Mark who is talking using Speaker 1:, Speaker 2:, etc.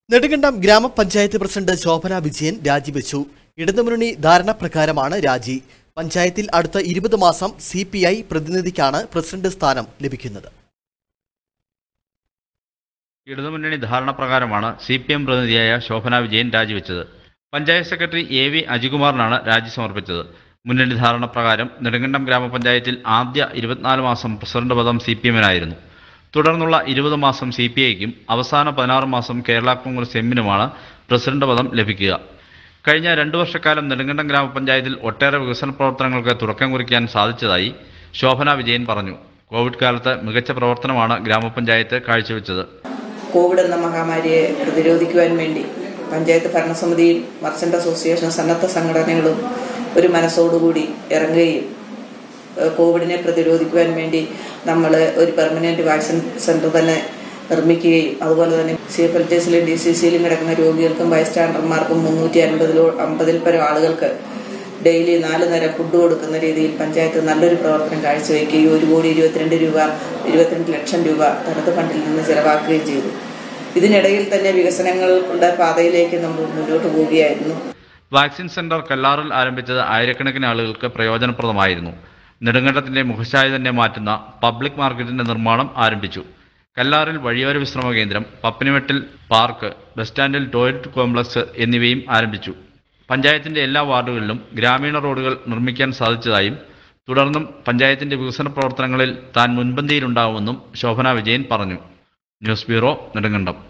Speaker 1: നെടുങ്കണ്ടം ഗ്രാമപഞ്ചായത്ത് പ്രസിഡന്റ് ശോഭന വിജയൻ രാജിവെച്ചു ഇടതുമുന്നണി ധാരണപ്രകാരമാണ് രാജി പഞ്ചായത്തിൽ അടുത്ത ഇരുപത് മാസം സി പി ഐ പ്രതിനിധിക്കാണ് പ്രസിഡന്റ് സ്ഥാനം ലഭിക്കുന്നത്
Speaker 2: ഇടതുമുന്നണി ധാരണ പ്രകാരമാണ് സി പി എം പ്രതിനിധിയായ ശോഭന വിജയൻ രാജിവെച്ചത് പഞ്ചായത്ത് സെക്രട്ടറി എ വി അജികുമാറിനാണ് രാജി സമർപ്പിച്ചത് മുന്നണി ധാരണ പ്രകാരം നെടുങ്കണ്ടം ഗ്രാമപഞ്ചായത്തിൽ ആദ്യ ഇരുപത്തിനാല് മാസം പ്രസിഡന്റ് പദം സി പി എമ്മിനായിരുന്നു തുടർന്നുള്ള ഇരുപത് മാസം സി പി ഐക്കും അവസാന പതിനാറ് മാസം കേരള കോൺഗ്രസ് എമ്മിനുമാണ് പ്രസിഡന്റ് പദം ലഭിക്കുക കഴിഞ്ഞ രണ്ടു വർഷക്കാലം നെടുങ്കണ്ടം ഗ്രാമപഞ്ചായത്തിൽ ഒട്ടേറെ വികസന പ്രവർത്തനങ്ങൾക്ക് തുടക്കം കുറിക്കാൻ സാധിച്ചതായി ശോഭന വിജയൻ പറഞ്ഞു കോവിഡ് കാലത്ത് മികച്ച പ്രവർത്തനമാണ് ഗ്രാമപഞ്ചായത്ത് കാഴ്ചവെച്ചത്
Speaker 3: കോവിഡ് എന്ന മഹാമാരിയെ പ്രതിരോധിക്കുവാൻ വേണ്ടി പഞ്ചായത്ത് ഭരണസമിതിയും മർച്ചന്റ് അസോസിയേഷൻ സന്നദ്ധ സംഘടനകളും ഒരു മനസ്സോടുകൂടി ഇറങ്ങുകയും ഏഹ് കോവിഡിനെ പ്രതിരോധിക്കുവാൻ വേണ്ടി നമ്മൾ ഒരു പെർമനന്റ് വാക്സിൻ സെന്റർ തന്നെ നിർമ്മിക്കുകയും അതുപോലെ തന്നെ സി എഫ് എൽ ടി എസിലും ഡി സി സിയിലും കിടക്കുന്ന രോഗികൾക്കും ബൈസ്റ്റാൻഡർമാർക്കും മുന്നൂറ്റി അൻപതിലോ അമ്പതിൽ പരം ആളുകൾക്ക് ഡെയിലി നാല് നേരം ഫുഡ് കൊടുക്കുന്ന രീതിയിൽ പഞ്ചായത്ത് നല്ലൊരു പ്രവർത്തനം കാഴ്ചവെക്കുകയും ഒരു കോടി ഇരുപത്തിരണ്ട് രൂപ ഇരുപത്തിരണ്ട് ലക്ഷം രൂപ തനത് ഫണ്ടിൽ നിന്ന് ചെലവാക്കുകയും ചെയ്തു ഇതിനിടയിൽ തന്നെ വികസനങ്ങളുടെ പാതയിലേക്ക് നമ്മൾ മുന്നോട്ട് പോവുകയായിരുന്നു
Speaker 2: വാക്സിൻ സെന്റർ കല്ലാറിൽ ആരംഭിച്ചത് ആയിരക്കണക്കിന് ആളുകൾക്ക് പ്രയോജനപ്രദമായിരുന്നു നെടുങ്കണ്ടത്തിന്റെ മുഖച്ഛായ തന്നെ മാറ്റുന്ന പബ്ലിക് മാർക്കറ്റിന്റെ നിർമ്മാണം ആരംഭിച്ചു കല്ലാറിൽ വഴിയോര വിശ്രമ കേന്ദ്രം പപ്പിനിമെട്ടിൽ പാർക്ക് ബസ് സ്റ്റാൻഡിൽ ടോയ്ലറ്റ് കോംപ്ലക്സ് എന്നിവയും ആരംഭിച്ചു പഞ്ചായത്തിന്റെ എല്ലാ വാർഡുകളിലും ഗ്രാമീണ റോഡുകൾ നിർമ്മിക്കാൻ സാധിച്ചതായും തുടർന്നും പഞ്ചായത്തിന്റെ വികസന പ്രവർത്തനങ്ങളിൽ താൻ മുൻപന്തിയിലുണ്ടാവുമെന്നും ശോഭന വിജയൻ പറഞ്ഞു ന്യൂസ് ബ്യൂറോ നെടുങ്കണ്ടം